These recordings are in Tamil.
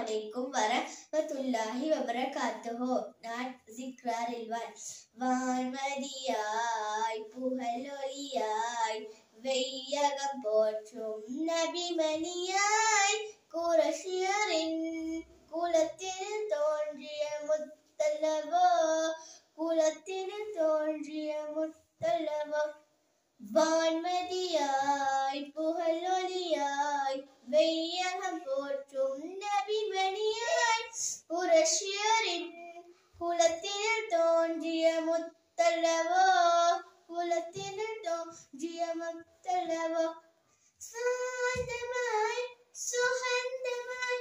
அலைக்கும் வரமத்துல்லாஹி வபரகாத்துஹு நான் ஜிக்ரா ரில்வான் வான்மதியாய் புகழொலியாய் வெய்யகம் போற்றும் நபிமணியாய் குரஷியரின் குலத்தில் தோன்றிய முத்தல்லவோ குலத்தில் தோன்றிய முத்தல்லவோ வான்மதியாய் புகழொலியாய் வெய்யகம் போற்றும் நபிமணியாய் புரஷியரின் குலத்தில் தோன்றிய முத்தல்லவோ குலத்தில் தோன்றிய முத்தல்லவோ சாந்தமாய் சுகந்தமாய்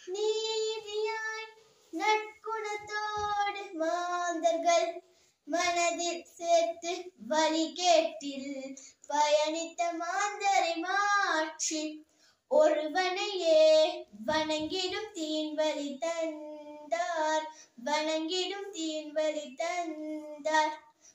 நீதியாய் நற்குணத்தோடு மாந்தர்கள் மனதில் சேர்த்து வழி கேட்டில் பயணித்த மாந்தரை மாற்றி ஒருவனையே வணங்கிடும் தீன்வழி தந்தார் வணங்கிடும் தீன்வழி தந்தார்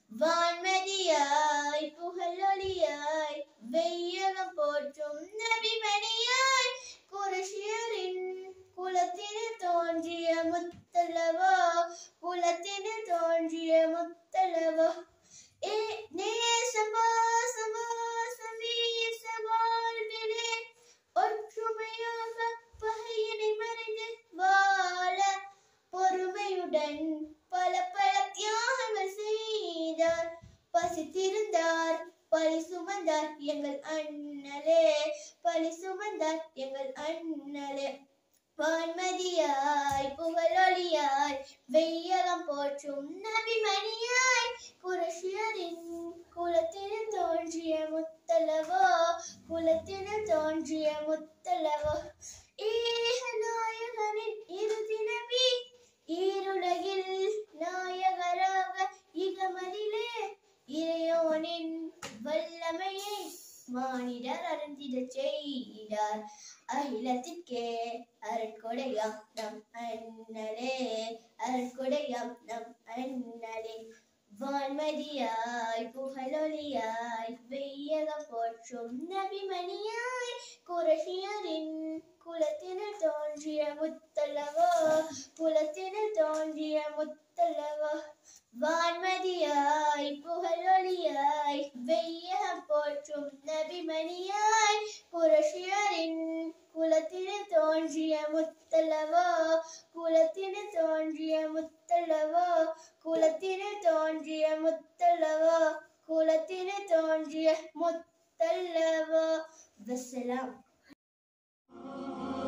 வான்மதியாய் புகழொலியாய் வெய்யகம் போற்றும் நபிமணியாய் குரஷியரின் குலத்தில் தோன்றிய முத்தலவோ குலத்தில் தோன்றிய முத்தலவோ ஏ நேசம் வாசம் வாசம் வீச வாழ்விலே ஒற்றுமையாக பகையினை மறைந்து வாழ பொறுமையுடன் பல பல தியாகங்கள் செய்தார் பசித்திருந்தார் பழி சுமந்தார் எங்கள் அண்ணலே பழி சுமந்தார் எங்கள் அண்ணலே வான்மதியாய் புகழொலியாய் வெய்யகம் போற்றும் நபிமணியாய் குரஷியரின் குலத்தில் தோன்றிய முத்தலவோ குலத்தில் தோன்றிய முத்தலவோ ஏக நாயகனின் இறுதி நபி ஈருலகில் நாயகராக இகமதிலே இறையோனின் வல்லமையை மானிடர் அறிந்திடச் செய்தார் அகிலத்திற்கே அருட்கொடையாம் நம் அண்ணலே அருட்கொடையாம் நம் அண்ணலே வான்மதியாய் புகழொலியாய் வெய்யகம் போற்றும் நபிமணியாய் குரஷியரின் குலத்தினர் தோன்றிய முத்தல்லவோ குலத்தினர் தோன்றிய முத்தல்லவோ வான்மதியாய் புகழொலியாய் வெய்யகம் போற்றும் நபிமணியாய் குரஷியரின் குலத்தினர் தோன்றிய முத்தல்லவோ குலத்தினர் தோன்றிய முத்தல்லவோ குலத்தினர் தோன்றிய முத்தல்லவோ குலத்தினர் தோன்றிய முத்தல்லவோ வசலாம்